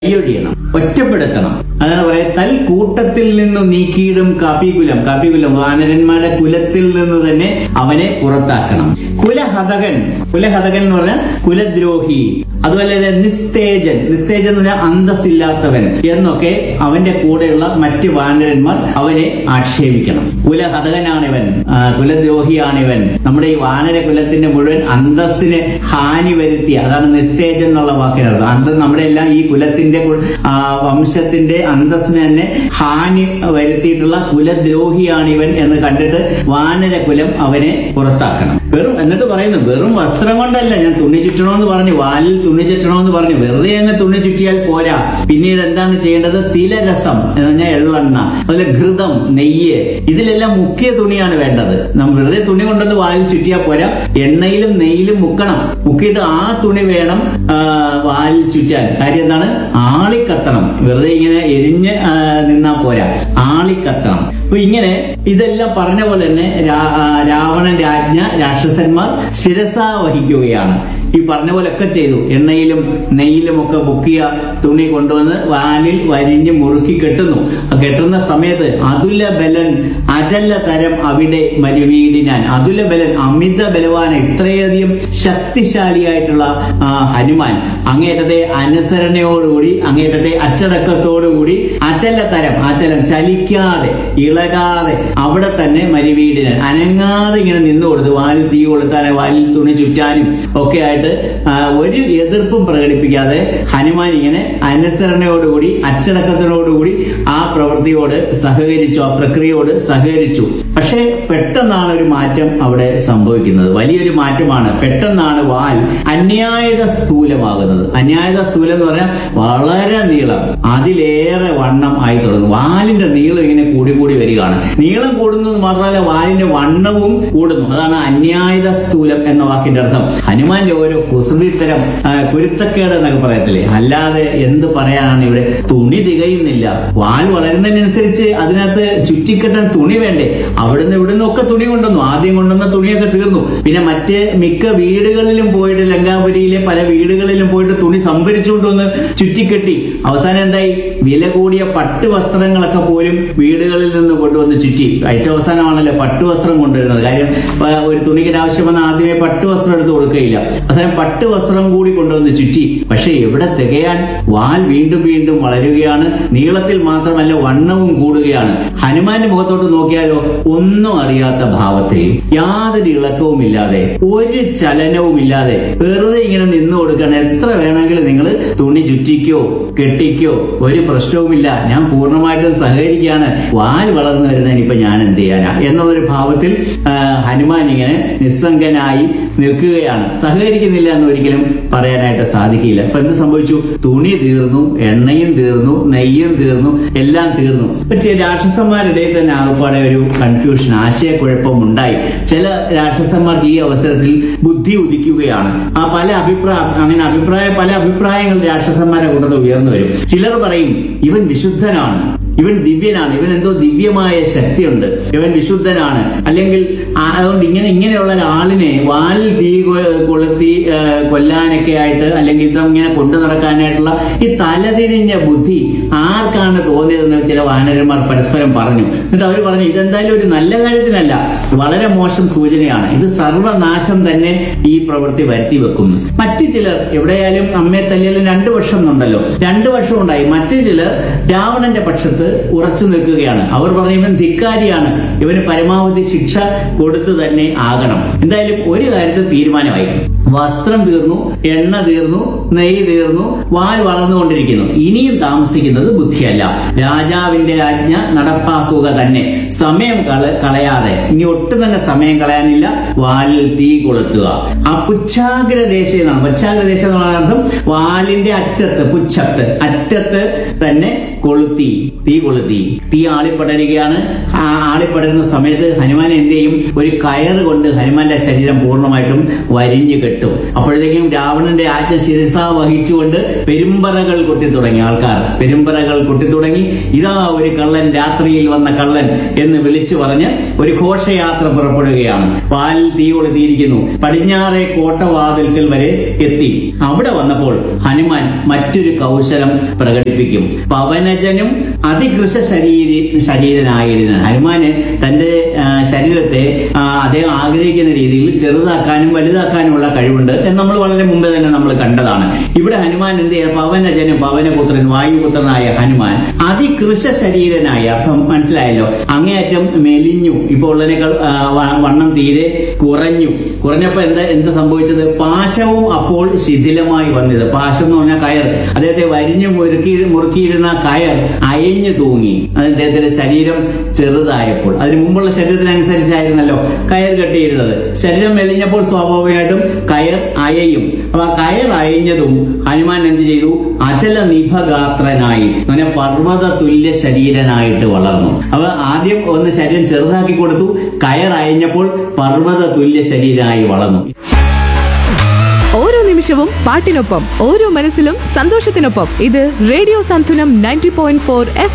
കൈയൊഴിയണം ഒറ്റപ്പെടുത്തണം അതാണ് പറയാ തൽ കൂട്ടത്തിൽ നിന്ന് നീക്കിയിടും കാപ്പികുലം കാപ്പികുലം വാനരന്മാരുടെ കുലത്തിൽ നിന്ന് തന്നെ അവനെ പുറത്താക്കണം കുലഹതകൻ കുലഹതകൻ എന്ന് പറഞ്ഞാൽ കുലദ്രോഹി അതുപോലെ തന്നെ നിസ്തേജൻ നിസ്തേജൻ എന്ന് പറഞ്ഞാൽ അന്തസ്സില്ലാത്തവൻ എന്നൊക്കെ അവന്റെ കൂടെയുള്ള മറ്റ് വാനരന്മാർ അവനെ ആക്ഷേപിക്കണം കുലഹതകനാണിവൻ ആ, കുലദ്രോഹിയാണിവൻ നമ്മുടെ ഈ വാനര കുലത്തിന്റെ മുഴുവൻ അന്തസ്സിന് ഹാനി വരുത്തിയ അതാണ് നിസ്തേജൻ എന്നുള്ള വാക്കിനർത്ഥം അന്തം നമ്മുടെ എല്ലാം ഈ കുലത്തിന്റെ കു- ആ, വംശത്തിന്റെ അന്തസ്സിന് തന്നെ ഹാനി വരുത്തിയിട്ടുള്ള കുലദ്രോഹിയാണിവൻ എന്ന് കണ്ടിട്ട് വാനര കുലം അവനെ പുറത്താക്കണം വെറും എന്നിട്ട് പറയുന്നു വെറും വസ്ത്രം കൊണ്ടല്ല ഞാൻ തുണി ചുറ്റണമെന്ന് പറഞ്ഞു വാലിൽ തുണി ചുറ്റണമെന്ന് പറഞ്ഞു വെറുതെ അങ്ങ് തുണി ചുറ്റിയാൽ പോരാ പിന്നീട് എന്താണ് ചെയ്യേണ്ടത് തിലരസം എന്ന് പറഞ്ഞാൽ എള്ളെണ്ണ അതുപോലെ ഘൃതം നെയ്യ് ഇതിലെല്ലാം മുക്കിയ തുണിയാണ് വേണ്ടത് നമ്മൾ വെറുതെ തുണി കൊണ്ടൊന്ന് വാലിൽ ചുറ്റിയാൽ പോരാ എണ്ണയിലും നെയ്യിലും മുക്കണം മുക്കിയിട്ട് ആ തുണി വേണം ആ, വാലിൽ ചുറ്റാൻ കാര്യം എന്താണ് ആളിക്കത്തണം വെറുതെ ഇങ്ങനെ എരിഞ്ഞ് ആ, നിന്നാ പോരാ ആളിക്കത്തണം അപ്പൊ ഇങ്ങനെ ഇതെല്ലാം പറഞ്ഞ പോലെ തന്നെ രാ- ആ, രാവണൻ രാജ്ഞ രാക്ഷസന്മാർ ശിരസ വഹിക്കുകയാണ് ഈ പറഞ്ഞ പോലെ ഒക്കെ ചെയ്തു എണ്ണയിലും നെയ്യിലും ഒക്കെ മുക്കിയ തുണി കൊണ്ടുവന്ന് വാലിൽ വരിഞ്ഞ് മുറുക്കി കെട്ടുന്നു ആ കെട്ടുന്ന സമയത്ത് അതുല ബലൻ അജല തരം അവിടെ മരുവീടിനാൻ അതുല ബലൻ അമിത ബലവാൻ ഇത്രയധികം ശക്തിശാലിയായിട്ടുള്ള ആ, ഹനുമാൻ അങ്ങേറ്റത്തെ അനുസരണയോടുകൂടി അങ്ങേറ്റത്തെ അച്ചടക്കത്തോടുകൂടി അചല തരം അചലം ചലിക്കാതെ ഇളകാതെ അവിടെ തന്നെ മരുവീടിനാൻ അനങ്ങാതെ ഇങ്ങനെ നിന്നു കൊടുത്തു വാലിൽ തീ കൊളുത്താനും വാലിൽ തുണി ചുറ്റാനും ഒക്കെ ആയിട്ട് ആ, ഒരു എതിർപ്പും പ്രകടിപ്പിക്കാതെ ഹനുമാൻ ഇങ്ങനെ അനുസരണയോടുകൂടി അച്ചടക്കത്തിനോടുകൂടി ആ പ്രവൃത്തിയോട് സഹകരിച്ചു ആ പ്രക്രിയയോട് സഹകരിച്ചു പക്ഷേ പെട്ടെന്നാണ് ഒരു മാറ്റം അവിടെ സംഭവിക്കുന്നത് വലിയൊരു മാറ്റമാണ് പെട്ടെന്നാണ് വാൽ അന്യായത സ്ഥൂലമാകുന്നത് അന്യായത സ്ഥൂലം എന്ന് പറഞ്ഞാൽ വളരെ നീളം അതിലേറെ വണ്ണം ആയി തുടങ്ങും വാലിന്റെ നീളം ഇങ്ങനെ കൂടി കൂടി വരികയാണ് നീളം കൂടുന്നത് മാത്രമല്ല വാലിന്റെ വണ്ണവും കൂടുന്നു അതാണ് അന്യായത സ്ഥൂലം എന്ന വാക്കിന്റെ അർത്ഥം ഹനുമാന്റെ ഓരോ കുസൃതിത്തരം ആ, കുരുത്തക്കേട് എന്നൊക്കെ പറയത്തില്ലേ അല്ലാതെ എന്ത് പറയാനാണ് ഇവിടെ തുണി തികയുന്നില്ല വാൽ വളരുന്നതിനനുസരിച്ച് അതിനകത്ത് ചുറ്റിക്കെട്ടാൻ തുണി വേണ്ടേ അവിടുന്ന് ഇവിടുന്ന് ഒക്കെ തുണി കൊണ്ടുവന്നു ആദ്യം കൊണ്ടുവന്ന തുണിയൊക്കെ തീർന്നു പിന്നെ മറ്റ് മിക്ക വീടുകളിലും പോയിട്ട് ലങ്കാപുരിയിലെ പല വീടുകളിലും പോയിട്ട് തുണി സംഭരിച്ചുകൊണ്ടുവന്ന് ചുറ്റിക്കെട്ടി അവസാനം എന്തായി വില കൂടിയ പട്ട് വസ്ത്രങ്ങളൊക്കെ പോലും വീടുകളിൽ നിന്ന് കൊണ്ടുവന്ന് ചുറ്റി ഏറ്റവും അവസാനമാണല്ലോ പട്ട് വസ്ത്രം കൊണ്ടുവരുന്നത് കാര്യം ആ, ഒരു തുണിക്ക് ആവശ്യം വന്ന ആദ്യമേ പട്ട് വസ്ത്രം എടുത്ത് കൊടുക്കുകയില്ല അവസാനം പട്ട് വസ്ത്രം കൂടി കൊണ്ടുവന്ന് ചുറ്റി പക്ഷെ എവിടെ തികയാൻ വാൽ വീണ്ടും വീണ്ടും വളരുകയാണ് നീളത്തിൽ മാത്രമല്ല വണ്ണവും കൂടുകയാണ് ഹനുമാന്റെ മുഖത്തോട്ട് നോക്കിയാലോ ഒന്നും അറിയാത്ത ഭാവത്തിൽ യാതൊരു ഇളക്കവും ഇല്ലാതെ ഒരു ചലനവും ഇല്ലാതെ വെറുതെ ഇങ്ങനെ നിന്നു കൊടുക്കണം എത്ര വേണമെങ്കിലും നിങ്ങൾ തുണി ചുറ്റിക്കോ കെട്ടിക്കോ ഒരു പ്രശ്നവുമില്ല ഞാൻ പൂർണ്ണമായിട്ടും സഹകരിക്കുകയാണ് വാൽ വളർന്നു വരുന്നതിനിപ്പോ ഞാൻ എന്ത് ചെയ്യാനാ എന്നുള്ളൊരു ഭാവത്തിൽ ആ, ഹനുമാൻ ഇങ്ങനെ നിസ്സംഗനായി നിൽക്കുകയാണ് സഹകരിക്കുന്നില്ല എന്ന് ഒരിക്കലും പറയാനായിട്ട് സാധിക്കില്ല അപ്പൊ എന്ത് സംഭവിച്ചു തുണി തീർന്നു എണ്ണയും തീർന്നു നെയ്യും തീർന്നു എല്ലാം തീർന്നു പക്ഷേ രാക്ഷസന്മാരുടെ തന്നെ ആകപ്പാടെ ഒരു കൺഫ്യൂഷൻ ആശയക്കുഴപ്പം ഉണ്ടായി ചില രാക്ഷസന്മാർക്ക് ഈ അവസരത്തിൽ ബുദ്ധി ഉദിക്കുകയാണ് ആ പല അഭിപ്രായ അങ്ങനെ അഭിപ്രായ പല അഭിപ്രായങ്ങൾ രാക്ഷസന്മാരെ കൂട്ടത്തിൽ ഉയർന്നു വരും ചിലർ പറയും ഇവൻ വിശുദ്ധനാണ് ഇവൻ ദിവ്യനാണ് ഇവൻ എന്തോ ദിവ്യമായ ശക്തിയുണ്ട് ഇവൻ വിശുദ്ധനാണ് അല്ലെങ്കിൽ ആ- അതുകൊണ്ട് ഇങ്ങനെ ഇങ്ങനെയുള്ള ഒരാളിനെ വാലിൽ തീ കൊ- കൊളുത്തി ആ, കൊല്ലാനൊക്കെ ആയിട്ട് അല്ലെങ്കിൽ ഇത് ഇങ്ങനെ കൊണ്ടു നടക്കാനായിട്ടുള്ള ഈ തലതിരിഞ്ഞ ബുദ്ധി ആർക്കാണ് തോന്നിയതെന്ന് ചില വാനരന്മാർ പരസ്പരം പറഞ്ഞു എന്നിട്ട് അവർ പറഞ്ഞു ഇതെന്തായാലും ഒരു നല്ല കാര്യത്തിനല്ല വളരെ മോശം സൂചനയാണ് ഇത് സർവനാശം തന്നെ ഈ പ്രവൃത്തി വരുത്തി വെക്കുന്നു മറ്റു ചിലർ എവിടെയായാലും അമ്മയെ തല്ലിയാലും രണ്ടു വർഷം എന്നുണ്ടല്ലോ രണ്ടു വർഷം ഉണ്ടായി മറ്റു ചിലർ രാവണന്റെ പക്ഷത്ത് ഉറച്ചു നിൽക്കുകയാണ് അവർ പറഞ്ഞു ഇവൻ ധിക്കാരിയാണ് ഇവന് പരമാവധി ശിക്ഷ കൊടുത്തു തന്നെ ആകണം എന്തായാലും ഒരു കാര്യത്തിൽ തീരുമാനമായി വസ്ത്രം തീർന്നു എണ്ണ തീർന്നു നെയ്യ് തീർന്നു വാൽ വളർന്നുകൊണ്ടിരിക്കുന്നു ഇനിയും താമസിക്കുന്നത് ബുദ്ധിയല്ല രാജാവിന്റെ ആജ്ഞ നടപ്പാക്കുക തന്നെ സമയം കള കളയാതെ ഇനി ഒട്ടും തന്നെ സമയം കളയാനില്ല വാലിൽ തീ കൊളുത്തുക ആ പുച്ഛാഗ്രദേശം എന്നാണ് പുച്ഛാഗ്രദേശം എന്നുള്ള അർത്ഥം വാലിന്റെ അറ്റത്ത് പുച്ഛത്ത് അറ്റത്ത് തന്നെ കൊളുത്തി തീ കൊളുത്തി തീ ആളിപ്പടരുകയാണ് ആ ആളിപ്പടരുന്ന സമയത്ത് ഹനുമാൻ എന്ത് ചെയ്യും ഒരു കയറ് കൊണ്ട് ഹനുമാന്റെ ശരീരം പൂർണ്ണമായിട്ടും വരിഞ്ഞു കെട്ടും വെട്ടും അപ്പോഴത്തേക്കും രാവണന്റെ ആജ്ഞ ശിരസ വഹിച്ചുകൊണ്ട് പെരുമ്പറകൾ കൊട്ടി തുടങ്ങി ആൾക്കാർ പെരുമ്പറകൾ കൊട്ടി തുടങ്ങി ഇതാ ഒരു കള്ളൻ രാത്രിയിൽ വന്ന കള്ളൻ എന്ന് വിളിച്ചു പറഞ്ഞ് ഒരു ഘോഷയാത്ര പുറപ്പെടുകയാണ് പാലിൽ തീ കൊളുത്തിയിരിക്കുന്നു പടിഞ്ഞാറെ കോട്ടവാതിൽക്കൽ വരെ എത്തി അവിടെ വന്നപ്പോൾ ഹനുമാൻ മറ്റൊരു കൗശലം പ്രകടിപ്പിക്കും പവനജനും അതികൃശ ശരീര ശരീരനായിരുന്നു ഹനുമാന് തന്റെ ആ, ശരീരത്തെ ആ, അദ്ദേഹം ആഗ്രഹിക്കുന്ന രീതിയിൽ ചെറുതാക്കാനും വലുതാക്കാനുമുള്ള കഴിവുണ്ട് എന്ന് നമ്മൾ വളരെ മുമ്പേ തന്നെ നമ്മൾ കണ്ടതാണ് ഇവിടെ ഹനുമാൻ എന്ത് ചെയ്യാം പവനജനും പവനപുത്രൻ വായുപുത്രനായ ഹനുമാൻ അതികൃശ ശരീരനായി അർത്ഥം മനസ്സിലായല്ലോ അങ്ങേയറ്റം മെലിഞ്ഞു ഇപ്പോൾ ഉള്ളതിനേക്കാൾ ആ, വ- വണ്ണം തീരെ കുറഞ്ഞു കുറഞ്ഞപ്പോ എന്താ എന്താ സംഭവിച്ചത് പാശവും അപ്പോൾ ശിഥിലമായി വന്നത് പാശം എന്ന് പറഞ്ഞാൽ കയർ അദ്ദേഹത്തെ വരിഞ്ഞു മുറുക്കി മുറുക്കിയിരുന്ന കയർ അയഞ്ഞു തൂങ്ങി അത് അദ്ദേഹത്തിന്റെ ശരീരം ചെറുതായപ്പോൾ അതിന് മുമ്പുള്ള ശരീരത്തിനനുസരിച്ചായിരുന്നല്ലോ കയർ കെട്ടിയിരുന്നത് ശരീരം മെലിഞ്ഞപ്പോൾ സ്വാഭാവികമായിട്ടും കയർ അയയും അപ്പൊ ആ കയർ അയഞ്ഞതും ഹനുമാൻ എന്ത് ചെയ്തു അചല നിഭഗാത്രനായി അങ്ങനെ പർവ്വത തുല്യ ശരീരനായിട്ട് വളർന്നു അപ്പൊ ആദ്യം ഒന്ന് ശരീരം ചെറുതാക്കി കൊടുത്തു കയർ അയഞ്ഞപ്പോൾ പർവ്വത തുല്യ ശരീരമായി വളർന്നു ഓരോ നിമിഷവും പാട്ടിനൊപ്പം ഓരോ മനസ്സിലും സന്തോഷത്തിനൊപ്പം ഇത് radio Santhwanam ninety point four F